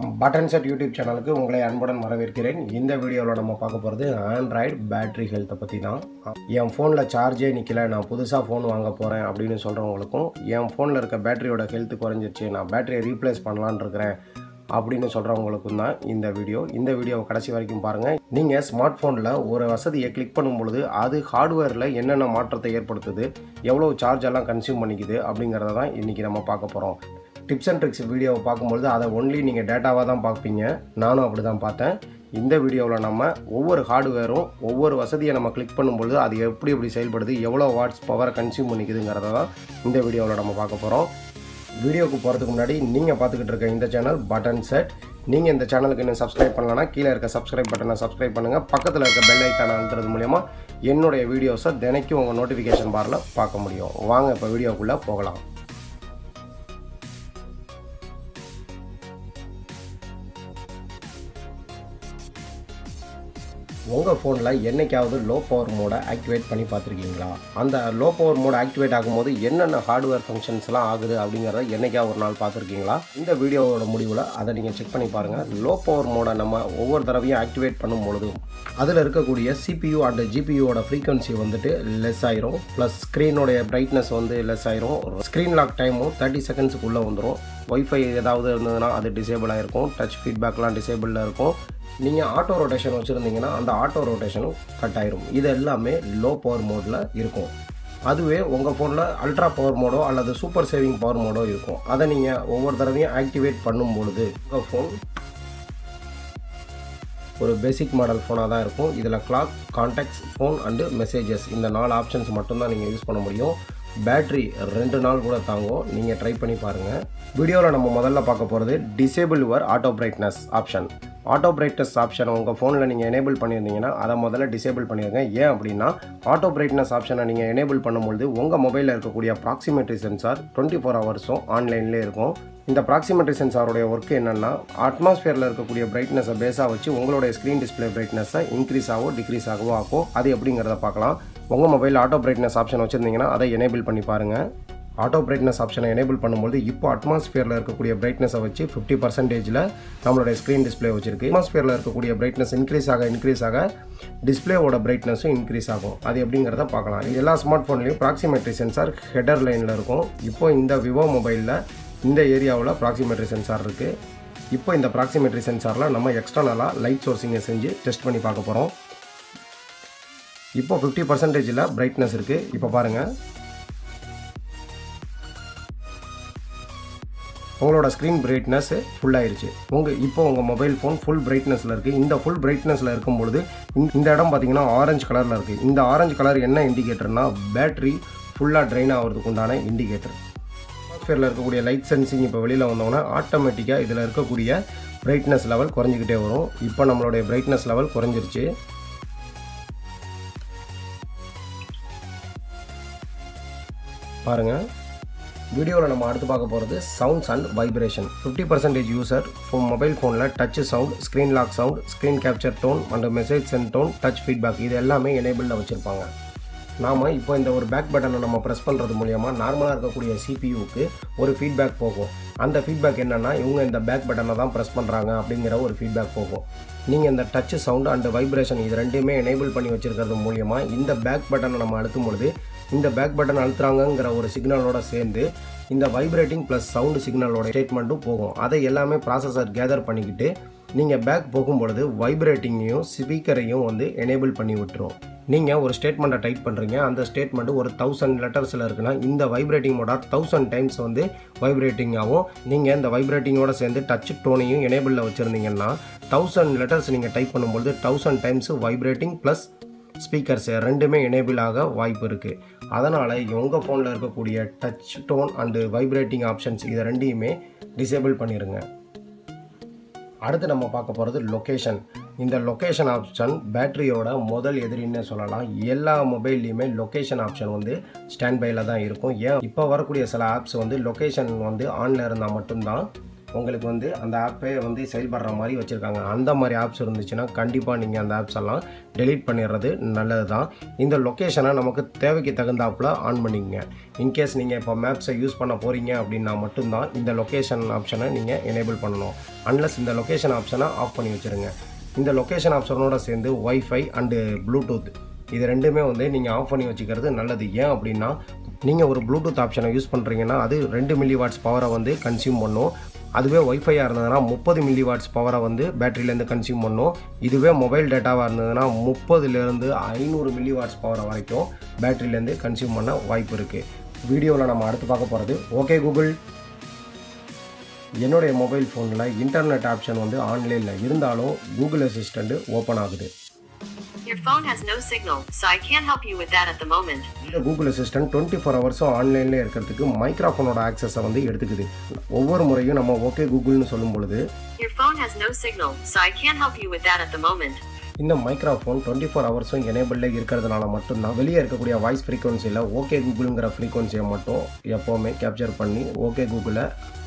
Button set YouTube சேனலுக்கு உங்களை அன்புடன் வரவேற்கிறேன் இந்த வீடியோவில் நம்ம பார்க்க போகிறது ஆண்ட்ராய்டு பேட்டரி ஹெல்த்தை பற்றி தான் என் ஃபோனில் சார்ஜே நிற்கல நான் புதுசாக ஃபோன் வாங்க போகிறேன் அப்படின்னு சொல்கிறவங்களுக்கும் என் ஃபோனில் இருக்க பேட்டரியோட ஹெல்த் குறைஞ்சிருச்சு நான் பேட்டரியை ரீப்ளேஸ் பண்ணலான்னு இருக்கிறேன் அப்படின்னு சொல்கிறவங்களுக்கும் தான் இந்த வீடியோ இந்த வீடியோவை கடைசி வரைக்கும் பாருங்கள் நீங்கள் ஸ்மார்ட் ஃபோனில் ஒரு வசதியை கிளிக் பண்ணும் பொழுது அது ஹார்ட்வேரில் என்னென்ன மாற்றத்தை ஏற்படுத்துது எவ்வளோ சார்ஜ் எல்லாம் கன்சியூம் பண்ணிக்குது அப்படிங்கிறத தான் இன்றைக்கி நம்ம பார்க்க போகிறோம் டிப்ஸ் அண்ட் ட்ரிக்ஸ் வீடியோவை பார்க்கும்பொழுது அதை ஒன்லி நீங்கள் டேட்டாவாக தான் பார்ப்பீங்க நானும் அப்படி தான் பார்த்தேன் இந்த வீடியோவில் நம்ம ஒவ்வொரு ஹார்ட்வேரும் ஒவ்வொரு வசதியை நம்ம கிளிக் பண்ணும்பொழுது அது எப்படி எப்படி செயல்படுது எவ்வளோ வாட்ஸ் பவரை கன்சியூம் பண்ணிக்குதுங்கிறத தான் இந்த வீடியோவில் நம்ம பார்க்க போகிறோம் வீடியோக்கு போகிறதுக்கு முன்னாடி நீங்கள் பார்த்துக்கிட்டு இருக்க இந்த சேனல் பட்டன் செட் நீங்கள் இந்த சேனலுக்கு இன்னும் சப்ஸ்கிரைப் பண்ணலன்னா கீழே இருக்க சப்ஸ்கிரைப் பட்டனை சப்ஸ்கிரைப் பண்ணுங்கள் பக்கத்தில் இருக்க பெல் ஐக்கான அழுத்துறது மூலயமா என்னுடைய வீடியோஸை தினைக்கும் உங்கள் நோட்டிஃபிகேஷன் பாரில் பார்க்க முடியும் வாங்க இப்போ வீடியோக்குள்ளே போகலாம் உங்கள் ஃபோனில் என்னைக்காவது லோ பவர் மோடை ஆக்டிவேட் பண்ணி பார்த்துருக்கீங்களா அந்த லோ பவர் மோட் ஆக்டிவேட் ஆகும்போது என்னென்ன ஹார்ட்வேர் ஃபங்க்ஷன்ஸ்லாம் ஆகுது அப்படிங்கிறத என்னைக்கா ஒரு நாள் பார்த்துருக்கீங்களா இந்த வீடியோவோட முடிவில் அதை நீங்கள் செக் பண்ணி பாருங்கள் லோ பவர் மோடை நம்ம ஒவ்வொரு தடவையும் ஆக்டிவேட் பண்ணும் பொழுதும் அதில் இருக்கக்கூடிய சிபியூ அண்ட் ஜிபியூவோட ஃப்ரீக்வன்சி வந்துட்டு லெஸ் ஆயிரும் ப்ளஸ் ஸ்க்ரீனோடைய பிரைட்னஸ் வந்து லெஸ் ஆயிரும் ஸ்க்ரீன் லாக் டைமும் தேர்ட்டி செகண்ட்ஸுக்குள்ளே வந்துடும் ஒய்ஃபை ஏதாவது இருந்ததுன்னா அது டிசேபிள் ஆகிருக்கும் டச் ஃபீட்பேக்லாம் டிசேபிளில் இருக்கும் நீங்கள் ஆட்டோ ரொட்டேஷன் வச்சுருந்தீங்கன்னா அந்த ஆட்டோ ரொட்டேஷனும் கட் ஆயிரும் இது எல்லாமே லோ பவர் மோடில் இருக்கும் அதுவே உங்கள் ஃபோனில் அல்ட்ரா பவர் மோடோ அல்லது சூப்பர் சேவிங் பவர் மோடோ இருக்கும் அதை நீங்கள் ஒவ்வொரு தடவையும் ஆக்டிவேட் பண்ணும் பொழுது உங்கள் ஃபோன் ஒரு பேசிக் மாடல் ஃபோனாக தான் இருக்கும் இதில் clock contacts phone and messages இந்த நாலு ஆப்ஷன்ஸ் மட்டும்தான் நீங்கள் யூஸ் பண்ண முடியும் பேட்ரி ரெண்டு நாள் கூட தாங்கும் நீங்கள் ட்ரை பண்ணி பாருங்கள் வீடியோவில் நம்ம முதல்ல பார்க்க போகிறது disable your auto brightness option auto brightness ஆப்ஷனை உங்கள் ஃபோனில் நீங்கள் எனேபிள் பண்ணியிருந்தீங்கன்னா அதை முதல்ல டிசேபிள் பண்ணிடுங்க ஏன் அப்படின்னா ஆட்டோ பிரைட்னஸ் ஆப்ஷனை நீங்கள் எனேபிள் பண்ணும்பொழுது உங்கள் மொபைலில் இருக்கக்கூடிய ப்ராக்சிமேட்ரி சென்சார் டுவெண்ட்டி ஃபோர் ஹவர்ஸும் ஆன்லைன்லேயே இருக்கும் இந்த ப்ராக்சிமேட்ரி சென்சாருடைய ஒர்க் என்னென்னா அட்மாஸ்ஃபியரில் இருக்கக்கூடிய பிரைட்னஸை பேஸாக வச்சு உங்களுடைய ஸ்க்ரீன் டிஸ்பிளே பிரைட்னஸை இன்க்ரீஸ் ஆகவோ டிக்ரீஸ் ஆகவோ ஆகும் அது எப்படிங்கிறத பார்க்கலாம் உங்கள் மொபைலில் ஆட்டோ பிரைட்னஸ் ஆப்ஷன் வச்சுருந்தீங்கன்னா அதை எனேபிள் பண்ணி பாருங்கள் ஆட்டோ பிரைட்னஸ் ஆப்ஷனை எனேபிள் பண்ணும்போது இப்போ அட்மாஸ்ஃபியரில் இருக்கக்கூடிய பிரைட்னஸை வச்சு ஃபிஃப்டி பர்சன்டேஜில் நம்மளுடைய ஸ்க்ரீன் டிஸ்பிளே வச்சிருக்கு அட்மாஸ்ஃபியரில் இருக்கக்கூடிய பிரைட்னஸ் இன்க்ரீஸ் ஆக இன்க்ரீஸ் ஆக டிஸ்பிளேவோட பிரைட்னஸும் இன்க்ரீஸ் ஆகும் அது எப்படிங்கிறத பார்க்கலாம் எல்லா ஸ்மார்ட் ஃபோன்லேயும் ப்ராக்சிமேட்ரி சென்சார் ஹெடர் லைனில் இருக்கும் இப்போ இந்த விவோ மொபைலில் இந்த ஏரியாவில் ப்ராக்சிமேட்ரி சென்சார் இருக்குது இப்போ இந்த ப்ராக்சிமேட்ரி சென்சாரில் நம்ம எக்ஸ்டர்னலாக லைட் சோர்சிங்கை செஞ்சு டெஸ்ட் பண்ணி பார்க்க போகிறோம் இப்போ ஃபிஃப்டி பர்சன்டேஜில் பிரைட்னஸ் இருக்குது இப்போ பாருங்கள் உங்களோட ஸ்க்ரீன் பிரைட்னஸ் ஃபுல் ஆயிருச்சு உங்கள் இப்போ உங்கள் மொபைல் ஃபோன் ஃபுல் பிரைட்னஸில் இருக்குது இந்த ஃபுல் பிரைட்னஸில் இருக்கும் பொழுது இந்த- இந்த இடம் பார்த்தீங்கன்னா ஆரஞ்சு கலரில் இருக்குது இந்த ஆரஞ்சு கலர் என்ன இண்டிகேட்டர்னா பேட்டரி ஃபுல்லாக ட்ரைன் ஆகிறதுக்கு உண்டான இண்டிகேட்டர் அட்மாஸ்ஃபியரில் இருக்கக்கூடிய லைட் சென்சிங் இப்போ வெளியில் வந்தோன்னா ஆட்டோமேட்டிக்காக இதில் இருக்கக்கூடிய பிரைட்னஸ் லெவல் குறைஞ்சிக்கிட்டே வரும் இப்போ நம்மளுடைய பிரைட்னஸ் லெவல் குறைஞ்சிருச்சு பாருங்கள் வீடியோவில் நம்ம அடுத்து பார்க்க போகிறது sounds and vibration fifty percentage user phone mobile ஃபோனில் touch sound screen lock sound screen capture tone and message sent tone touch feedback இது எல்லாமே எனேபிளில் வச்சுருப்பாங்க நாம் இப்போ இந்த ஒரு பேக் பட்டனை நம்ம ப்ரெஸ் பண்ணுறது மூலியமா நார்மலாக இருக்கக்கூடிய சிபியூக்கு ஒரு ஃபீட்பேக் போகும் அந்த ஃபீட்பேக் என்னென்னா இவங்க இந்த பேக் பட்டனை தான் ப்ரெஸ் பண்ணுறாங்க அப்படிங்கிற ஒரு ஃபீட்பேக் போகும் நீங்கள் இந்த டச் சவுண்ட் அண்ட் வைப்ரேஷன் இது ரெண்டையுமே எனேபிள் பண்ணி வச்சுருக்கிறது மூலியமா இந்த பேக் பட்டனை நம்ம அழுத்தும் பொழுது இந்த பேக் பட்டன் அழுத்துறாங்கங்கிற ஒரு சிக்னலோட சேர்ந்து இந்த வைப்ரேட்டிங் ப்ளஸ் சவுண்டு சிக்னலோட ஸ்டேட்மெண்ட்டும் போகும் அதை எல்லாமே ப்ராசஸர் கேதர் பண்ணிக்கிட்டு நீங்கள் பேக் போகும்பொழுது வைப்ரேட்டிங்கையும் ஸ்பீக்கரையும் வந்து எனேபிள் பண்ணி விட்டுரும் நீங்கள் ஒரு ஸ்டேட்மெண்ட்டை டைப் பண்ணுறீங்க அந்த ஸ்டேட்மெண்ட் ஒரு தௌசண்ட் லெட்டர்ஸில் இருக்குன்னா இந்த வைப்ரேட்டிங் மோடார் தௌசண்ட் டைம்ஸ் வந்து வைப்ரேட்டிங் ஆகும் நீங்கள் இந்த வைப்ரேட்டிங்கோட சேர்ந்து டச் டோனையும் எனேபிளில் வச்சுருந்தீங்கன்னா தௌசண்ட் லெட்டர்ஸ் நீங்கள் டைப் பண்ணும்பொழுது thousand times vibrating plus speakers ரெண்டுமே எனேபிள் ஆக வாய்ப்பு இருக்குது அதனால் உங்கள் ஃபோனில் இருக்கக்கூடிய touch tone and vibrating options இதை ரெண்டையுமே டிசேபிள் பண்ணிடுங்க அடுத்து நம்ம பார்க்க போகிறது லொக்கேஷன் இந்த லொக்கேஷன் ஆப்ஷன் பேட்டரியோட முதல் எதிரின்னு சொல்லலாம் எல்லா மொபைல்லையுமே லொக்கேஷன் ஆப்ஷன் வந்து ஸ்டாண்ட் பையில் தான் இருக்கும் ஏன் இப்போ வரக்கூடிய சில ஆப்ஸ் வந்து லொக்கேஷன் வந்து ஆனில் இருந்தால் மட்டும்தான் உங்களுக்கு வந்து அந்த ஆப்பே வந்து செயல்படுற மாதிரி வச்சுருக்காங்க அந்த மாதிரி ஆப்ஸ் இருந்துச்சுன்னா கண்டிப்பாக நீங்கள் அந்த ஆப்ஸ் எல்லாம் டெலீட் பண்ணிடுறது நல்லது தான் இந்த லொக்கேஷனை நமக்கு தேவைக்கு தகுந்தாப்பில் ஆன் பண்ணிக்கங்க இன்கேஸ் நீங்கள் இப்போ மேப்ஸை யூஸ் பண்ண போகிறீங்க அப்படின்னா மட்டும்தான் இந்த லொக்கேஷன் ஆப்ஷனை நீங்கள் எனேபிள் பண்ணணும் அன்லஸ் இந்த லொக்கேஷன் ஆப்ஷனை ஆஃப் பண்ணி வச்சுருங்க இந்த லொக்கேஷன் ஆப்ஷனோட சேர்ந்து ஒய்ஃபை அண்டு ப்ளூடூத் இது ரெண்டுமே வந்து நீங்கள் ஆஃப் பண்ணி வச்சுக்கிறது நல்லது ஏன் அப்படின்னா நீங்கள் ஒரு ப்ளூடூத் ஆப்ஷனை யூஸ் பண்ணுறீங்கன்னா அது ரெண்டு மில்லி வாட்ஸ் பவரை வந்து கன்சியூம் பண்ணும் அதுவே ஒய்ஃபையாக இருந்ததுன்னா முப்பது மில்லி வாட்ஸ் பவரை வந்து பேட்டரியிலேருந்து கன்சியூம் பண்ணும் இதுவே மொபைல் டேட்டாவாக இருந்ததுன்னா முப்பதுலேருந்து ஐநூறு மில்லி வாட்ஸ் பவரை வரைக்கும் பேட்டரியிலேருந்து கன்சியூம் பண்ண வாய்ப்பு இருக்குது வீடியோவில் நம்ம அடுத்து பார்க்க போகிறது ஓகே கூகுள் என்னுடைய மொபைல் ஃபோனில் இன்டர்நெட் ஆப்ஷன் வந்து ஆன்லைனில் இருந்தாலும் கூகுள் அசிஸ்டண்ட்டு ஓப்பன் ஆகுது Your phone has no signal, so I can't help you with that at the moment. இந்த கூகுள் அசிஸ்டன்ட் டுவெண்ட்டி ஃபோர் ஹவர்ஸும் ஆன்லைனில் இருக்கிறதுக்கு மைக்ரோஃபோனோட ஆக்சஸை வந்து எடுத்துக்குது ஒவ்வொரு முறையும் நம்ம ஓகே கூகுள்னு சொல்லும் பொழுது Your phone has no signal, so I can't help you with that at the moment. இந்த மைக்ரோஃபோன் டுவெண்ட்டி ஃபோர் ஹவர்ஸும் எனேபிளில் இருக்கிறதுனால மட்டும்தான் வெளியே இருக்கக்கூடிய வாய்ஸ் ஃப்ரீக்வன்சியில் ஓகே கூகுளுங்கிற ஃப்ரீக்வன்சியை மட்டும் எப்போவுமே கேப்சர் பண்ணி ஓகே கூகுளை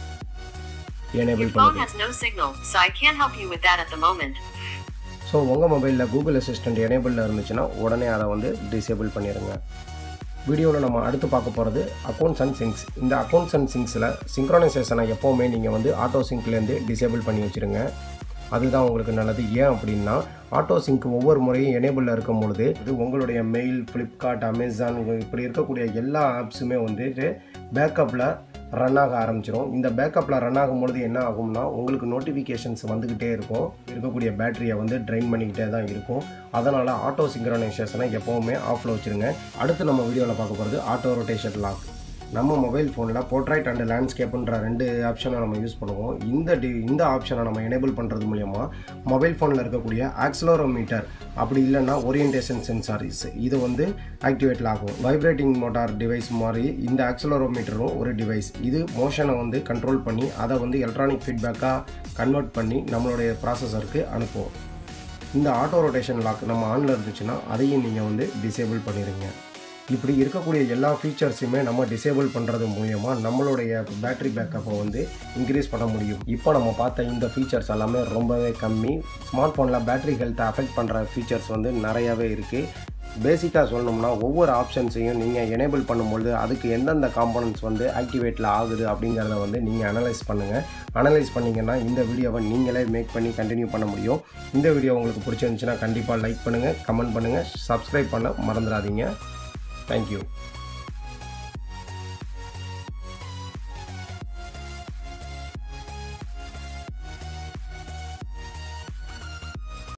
Your எனேபிள் phone பண்ணுது has no signal, so I can't help you with that at the moment. So உங்கள் மொபைலில் கூகுள் அசிஸ்டன்ட் எனேபிளில் இருந்துச்சுன்னா உடனே அதை வந்து டிசேபிள் பண்ணிடுங்க வீடியோவில் நம்ம அடுத்து பார்க்க போகிறது accounts and syncs accounts and அண்ட் சிங்க்ஸில் சிங்க்ரோனைசேஷனை எப்போவுமே நீங்கள் வந்து ஆட்டோ சிங்க்லேருந்து டிசேபிள் பண்ணி வச்சுருங்க அதுதான் உங்களுக்கு நல்லது ஏன் அப்படின்னா ஆட்டோ சிங்க் ஒவ்வொரு முறையும் எனேபிளில் இருக்கும் பொழுது இது உங்களுடைய மெயில் ஃப்ளிப்கார்ட் அமேசான் இப்படி இருக்கக்கூடிய எல்லா ஆப்ஸுமே வந்துட்டு பேக்கப்பில் ரன் ஆக ஆரம்பிச்சிடும் இந்த பேக்கப்பில் ரன் ஆகும்பொழுது என்ன ஆகும்னா உங்களுக்கு நோட்டிஃபிகேஷன்ஸ் வந்துக்கிட்டே இருக்கும் இருக்கக்கூடிய பேட்டரியை வந்து ட்ரைன் பண்ணிக்கிட்டே தான் இருக்கும் அதனால் ஆட்டோ சிங்க்ரனைசேஷனை எப்போவுமே ஆஃபில் வச்சுருங்க அடுத்து நம்ம வீடியோவில் பார்க்க போகிறது ஆட்டோ ரொட்டேஷன் லாக் நம்ம மொபைல் ஃபோனில் போர்ட்ரைட் அண்ட் லேண்ட்ஸ்கேப்புன்ற ரெண்டு ஆப்ஷனை நம்ம யூஸ் பண்ணுவோம் இந்த டி இந்த ஆப்ஷனை நம்ம எனேபிள் பண்ணுறது மூலயமா மொபைல் ஃபோனில் இருக்கக்கூடிய ஆக்சிலோரோமீட்டர் அப்படி இல்லைன்னா ஓரியன்டேஷன் சென்சாரிஸ் இது வந்து ஆக்டிவேட்டில் ஆகும் வைப்ரேட்டிங் மோட்டார் டிவைஸ் மாதிரி இந்த ஆக்சிலோரோமீட்டரும் ஒரு டிவைஸ் இது மோஷனை வந்து கண்ட்ரோல் பண்ணி அதை வந்து எலக்ட்ரானிக் ஃபீட்பேக்காக கன்வெர்ட் பண்ணி நம்மளுடைய ப்ராசஸருக்கு அனுப்புவோம் இந்த ஆட்டோ ரொட்டேஷன் லாக் நம்ம ஆனில் இருந்துச்சுன்னா அதையும் நீங்கள் வந்து டிசேபிள் பண்ணிடுங்க இப்படி இருக்கக்கூடிய எல்லா ஃபீச்சர்ஸுமே நம்ம டிசேபிள் பண்ணுறது மூலயமா நம்மளுடைய பேட்டரி பேக்கப்பை வந்து இன்க்ரீஸ் பண்ண முடியும் இப்போ நம்ம பார்த்த இந்த ஃபீச்சர்ஸ் எல்லாமே ரொம்பவே கம்மி ஸ்மார்ட் ஃபோனில் பேட்டரி ஹெல்த்தை அஃபெக்ட் பண்ணுற ஃபீச்சர்ஸ் வந்து நிறையாவே இருக்குது பேசிக்காக சொல்லணும்னா ஒவ்வொரு ஆப்ஷன்ஸையும் நீங்கள் எனேபிள் பண்ணும்பொழுது அதுக்கு எந்தெந்த காம்பனன்ட்ஸ் வந்து ஆக்டிவேட்டில் ஆகுது அப்படிங்கிறத வந்து நீங்கள் அனலைஸ் பண்ணுங்கள் அனலைஸ் பண்ணிங்கன்னா இந்த வீடியோவை நீங்களே மேக் பண்ணி கண்டினியூ பண்ண முடியும் இந்த வீடியோ உங்களுக்கு பிடிச்சிருந்துச்சுன்னா கண்டிப்பாக லைக் பண்ணுங்கள் கமெண்ட் பண்ணுங்கள் சப்ஸ்கிரைப் பண்ண மறந்துடாதீங்க தேங்க்யூ